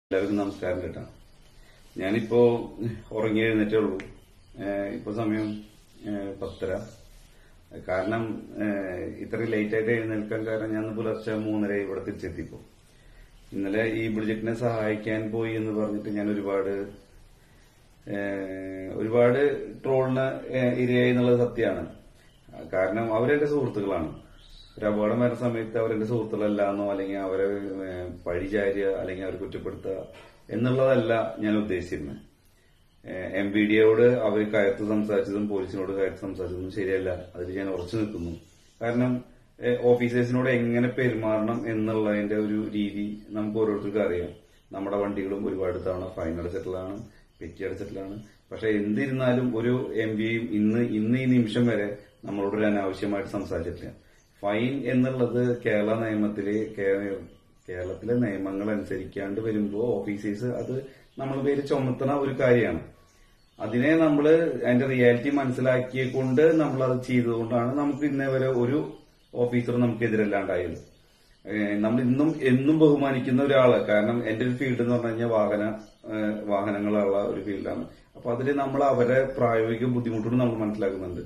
എല്ലാവർക്കും നമസ്കാരം കേട്ടോ ഞാനിപ്പോ ഉറങ്ങി എഴുന്നേറ്റേ ഉള്ളൂ ഏഹ് ഇപ്പൊ സമയം ഏഹ് പത്തര കാരണം ഏഹ് ഇത്ര ലേറ്റ് ആയിട്ട് എഴുന്നേൽക്കാൻ കാരണം ഞാൻ ഇന്ന് പുലർച്ചെ മൂന്നര ഇവിടെ തിരിച്ചെത്തിപ്പോ ഇന്നലെ ഈ പ്രൊജക്ടിനെ സഹായിക്കാൻ പോയി എന്ന് പറഞ്ഞിട്ട് ഞാൻ ഒരുപാട് ഏഹ് ഒരുപാട് ട്രോളിന് ഇരയായി എന്നുള്ളത് സത്യമാണ് കാരണം അവരെന്റെ സുഹൃത്തുക്കളാണ് ഒരു അപകടം വരുന്ന സമയത്ത് അവരെന്റെ സുഹൃത്തുക്കളല്ലാന്നോ അല്ലെങ്കിൽ അവരെ ഏഹ് പഴിചാരുക അല്ലെങ്കിൽ അവരെ കുറ്റപ്പെടുത്തുക എന്നുള്ളതല്ല ഞാൻ ഉദ്ദേശിച്ചിരുന്നത് എം ബി ഡിയോട് അവർ കയർത്ത് സംസാരിച്ചതും പോലീസിനോട് കയർത്ത് സംസാരിച്ചതും ശരിയല്ല അതിൽ ഞാൻ ഉറച്ചു നിൽക്കുന്നു കാരണം ഏഹ് ഓഫീസേഴ്സിനോട് എങ്ങനെ പെരുമാറണം എന്നുള്ളതിന്റെ ഒരു രീതി നമുക്ക് ഓരോരുത്തർക്കും അറിയാം നമ്മുടെ വണ്ടികളും ഒരുപാട് തവണ ഫൈൻ അടച്ചിട്ടുള്ളതാണ് പെറ്റി അടച്ചിട്ടുള്ളതാണ് പക്ഷെ എന്തിരുന്നാലും ഒരു എം പിയും ഇന്ന് ഇന്ന് ഈ നിമിഷം വരെ നമ്മളോട് ഒരു അനാവശ്യമായിട്ട് സംസാരിച്ചിട്ടില്ല ഫൈൻ എന്നുള്ളത് കേരള നിയമത്തിലെ കേ- കേരളത്തിലെ നിയമങ്ങൾ അനുസരിക്കാണ്ട് വരുമ്പോൾ ഓഫീസേഴ്സ് അത് നമ്മൾ പേര് ചുമത്തുന്ന ഒരു കാര്യമാണ് അതിനെ നമ്മൾ അതിന്റെ റിയാലിറ്റി മനസ്സിലാക്കിക്കൊണ്ട് നമ്മൾ അത് ചെയ്തതുകൊണ്ടാണ് നമുക്ക് ഇന്നേ വരെ ഒരു ഓഫീസർ നമുക്കെതിരല്ലാണ്ടായത് ഏഹ് നമ്മൾ ഇന്നും എന്നും ബഹുമാനിക്കുന്ന ഒരാള് കാരണം എന്റെ ഒരു ഫീൽഡ് എന്ന് പറഞ്ഞു കഴിഞ്ഞാൽ വാഹന ഏഹ് വാഹനങ്ങളുള്ള ഒരു ഫീൽഡാണ് അപ്പൊ അതിൽ നമ്മൾ അവരെ പ്രായോഗിക ബുദ്ധിമുട്ടുകൾ നമ്മൾ മനസ്സിലാക്കുന്നുണ്ട്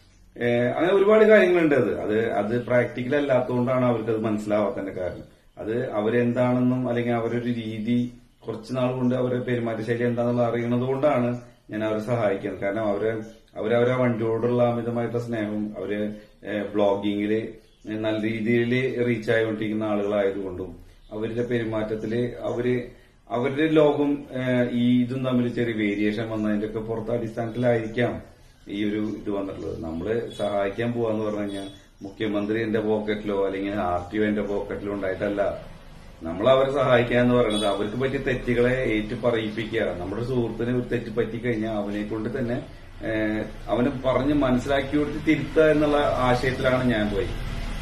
ഏഹ് അങ്ങനെ ഒരുപാട് കാര്യങ്ങളുണ്ട് അത് അത് അത് പ്രാക്ടിക്കൽ അല്ലാത്തതുകൊണ്ടാണ് അവർക്ക് അത് മനസ്സിലാവാത്തതിന്റെ കാരണം അത് അവരെന്താണെന്നും അല്ലെങ്കിൽ അവരൊരു രീതി കുറച്ചു നാൾ കൊണ്ട് അവരുടെ പെരുമാറ്റ ശൈലി എന്താണെന്നുള്ള അറിയുന്നത് കൊണ്ടാണ് ഞാൻ അവരെ സഹായിക്കുന്നത് കാരണം അവര് അവരവരെ വണ്ടിയോടുള്ള അമിതമായിട്ടുള്ള സ്നേഹം അവര് ബ്ലോഗിങ്ങില് നല്ല രീതിയിൽ റീച്ച് ആയിക്കൊണ്ടിരിക്കുന്ന ആളുകളായതുകൊണ്ടും അവരുടെ പെരുമാറ്റത്തില് അവര് അവരുടെ ലോകം ഏഹ്, ഈ ഇതും തമ്മിൽ ചെറിയ വേരിയേഷൻ വന്നതിന്റെ ഒക്കെ പുറത്ത് അടിസ്ഥാനത്തിലായിരിക്കാം ഈ ഒരു ഇത് വന്നിട്ടുള്ളത് നമ്മള് സഹായിക്കാൻ പോവാന്ന് പറഞ്ഞു കഴിഞ്ഞാൽ മുഖ്യമന്ത്രി എന്റെ പോക്കറ്റിലോ അല്ലെങ്കിൽ ആർ ടി ഒ എന്റെ പോക്കറ്റിലോ ഉണ്ടായിട്ടല്ല നമ്മൾ അവരെ സഹായിക്കുക എന്ന് പറയുന്നത് അവർക്ക് പറ്റിയ തെറ്റുകളെ ഏറ്റു പറയിപ്പിക്കുക നമ്മുടെ സുഹൃത്തിന് ഒരു തെറ്റ് പറ്റിക്കഴിഞ്ഞാൽ അവനെ കൊണ്ട് തന്നെ ഏഹ്, അവന് പറഞ്ഞ് മനസ്സിലാക്കി കൊടുത്ത് തിരുത്തുക എന്നുള്ള ആശയത്തിലാണ് ഞാൻ പോയി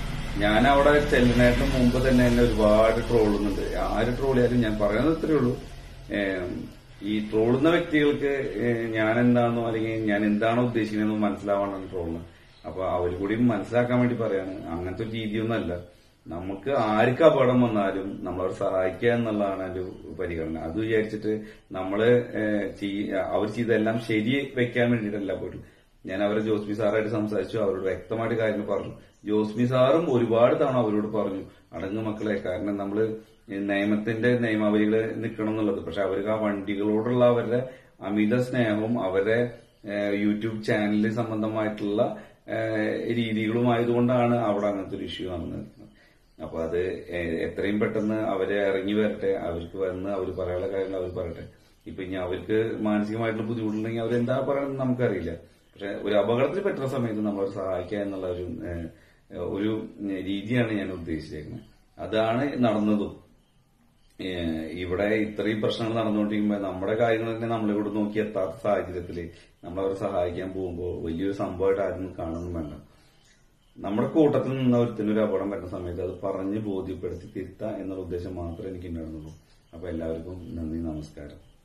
ഞാൻ അവിടെ ചെല്ലുന്നതിന് മുമ്പ് തന്നെ എന്നെ ഒരുപാട് ട്രോളുന്നുണ്ട് ആര് ട്രോൾ ചെയ്താലും ഞാൻ പറയുന്നത് ഇത്രയേ ഉള്ളൂ ഏം, ഈ ട്രോളുന്ന വ്യക്തികൾക്ക് ഏഹ്, ഞാൻ എന്താണെന്നോ അല്ലെങ്കിൽ ഞാൻ എന്താണോ ഉദ്ദേശിക്കുന്നതെന്നോ മനസ്സിലാവാനാണ് ട്രോളുന്നത് അപ്പൊ അവർ കൂടി മനസ്സിലാക്കാൻ വേണ്ടി പറയാണ് അങ്ങനത്തെ ഒരു രീതിയൊന്നുമല്ല നമുക്ക് ആർക്ക് അപകടം വന്നാലും നമ്മളവരെ സഹായിക്കുക എന്നുള്ളതാണ് എന്റെ പരിഗണന അത് വിചാരിച്ചിട്ട് നമ്മള് ഏഹ്, ചെയ്യ- അവർ ചെയ്തെല്ലാം ശരി വെക്കാൻ വേണ്ടിയിട്ടല്ല പോയിട്ടു ഞാൻ അവരെ ജോസ്മി സാറായിട്ട് സംസാരിച്ചു അവരോട് വ്യക്തമായിട്ട് കാര്യങ്ങൾ പറഞ്ഞു ജോസ്മി സാറും ഒരുപാട് തവണ അവരോട് പറഞ്ഞു അടങ്ങ് മക്കളെ കാരണം നമ്മള് ഈ നിയമത്തിന്റെ നിയമാവലികൾ നിൽക്കണം എന്നുള്ളത് പക്ഷെ അവർക്ക് ആ വണ്ടികളോടുള്ള അവരുടെ അമിത സ്നേഹവും അവരുടെ ഏഹ്, യൂട്യൂബ് ചാനലിൽ സംബന്ധമായിട്ടുള്ള ഏഹ്, രീതികളുമായതുകൊണ്ടാണ് അവിടെ അങ്ങനത്തെ ഒരു ഇഷ്യൂ വന്നത് അപ്പൊ അത് എ- എത്രയും പെട്ടെന്ന് അവരെ ഇറങ്ങി വരട്ടെ അവർക്ക് വന്ന് അവർ പറയാനുള്ള കാര്യങ്ങൾ അവർ പറയട്ടെ ഇപ്പൊ ഇനി അവർക്ക് മാനസികമായിട്ടുള്ള ബുദ്ധിമുട്ടുണ്ടെങ്കിൽ അവരെന്താ പറയണമെന്ന് നമുക്കറിയില്ല പക്ഷെ ഒരു അപകടത്തിൽ പറ്റുന്ന സമയത്ത് നമ്മൾ അവരെ സഹായിക്കുക എന്നുള്ള ഒരു ഏഹ്, ഒരു രീതിയാണ് ഞാൻ ഉദ്ദേശിച്ചേക്കുന്നത് അതാണ് നടന്നതും ഏഹ്, ഇവിടെ ഇത്രയും പ്രശ്നങ്ങൾ നടന്നുകൊണ്ടിരിക്കുമ്പോൾ നമ്മുടെ കാര്യങ്ങൾ തന്നെ നമ്മളിവിടെ നോക്കി എത്താത്ത സാഹചര്യത്തിൽ നമ്മൾ അവരെ സഹായിക്കാൻ പോകുമ്പോൾ വലിയൊരു സംഭവമായിട്ട് ആരും കാണുന്നു വേണ്ട നമ്മുടെ കൂട്ടത്തിൽ നിന്ന് ഒരുത്തിന് ഒരു അപകടം വരുന്ന സമയത്ത് അത് പറഞ്ഞ് ബോധ്യപ്പെടുത്തി തിരുത്തുക എന്നുള്ള ഉദ്ദേശം മാത്രമേ എനിക്ക് ഉണ്ടായിരുന്നുള്ളൂ അപ്പൊ എല്ലാവർക്കും നന്ദി നമസ്കാരം